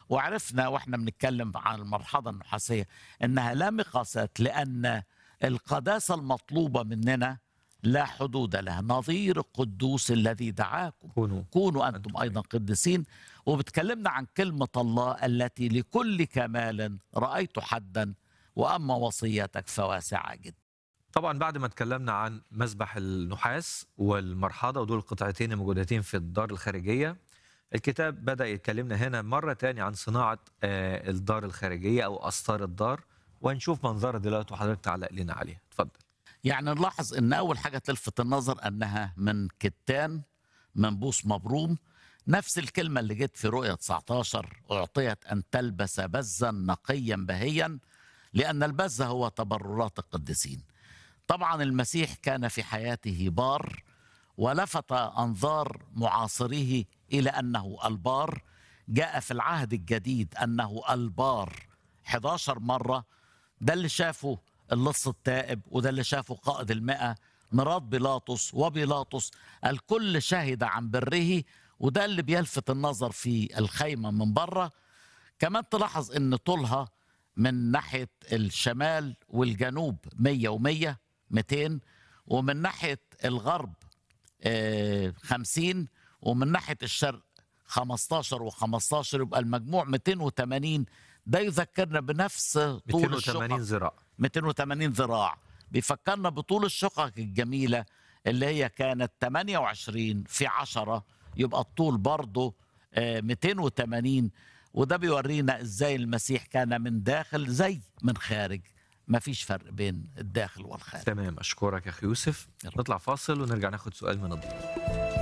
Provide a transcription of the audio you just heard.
وعرفنا واحنا بنتكلم عن المرحله النحاسيه انها لا مقاسات لان القداسه المطلوبه مننا لا حدود لها نظير القدوس الذي دعاكم كونوا كونوا انتم ايضا قديسين وبتكلمنا عن كلمه الله التي لكل كمال رايت حدا واما وصيتك فواسعه جدا طبعا بعد ما اتكلمنا عن مسبح النحاس والمرحاضة ودول القطعتين الموجودتين في الدار الخارجية الكتاب بدأ يتكلمنا هنا مرة تاني عن صناعة آه، الدار الخارجية أو أستار الدار وهنشوف منظرها دلوقتي وحضرتك تعلق لنا عليها اتفضل يعني نلاحظ ان اول حاجه تلفت النظر انها من كتان منبوس مبروم نفس الكلمه اللي جت في رؤيه 19 اعطيت ان تلبس بزا نقيا بهيا لان البز هو تبررات القديسين طبعا المسيح كان في حياته بار ولفت انظار معاصريه الى انه البار جاء في العهد الجديد انه البار 11 مره ده اللي شافه اللص التائب وده اللي شافه قائد المئة مراد بيلاطس وبيلاطس الكل شهد عن بره وده اللي بيلفت النظر في الخيمة من بره كمان تلاحظ ان طولها من ناحية الشمال والجنوب 100 و100 200 ومن ناحية الغرب آه، 50 ومن ناحية الشرق 15 و15 يبقى المجموع 280 ده يذكرنا بنفس طول 280 الشقق ذراع 280 ذراع بيفكرنا بطول الشقق الجميلة اللي هي كانت 28 في 10 يبقى الطول برضه آه، 280 وده بيورينا ازاي المسيح كان من داخل زي من خارج مفيش فرق بين الداخل والخارج تمام أشكرك يا أخي يوسف يلا. نطلع فاصل ونرجع ناخد سؤال من الضيوف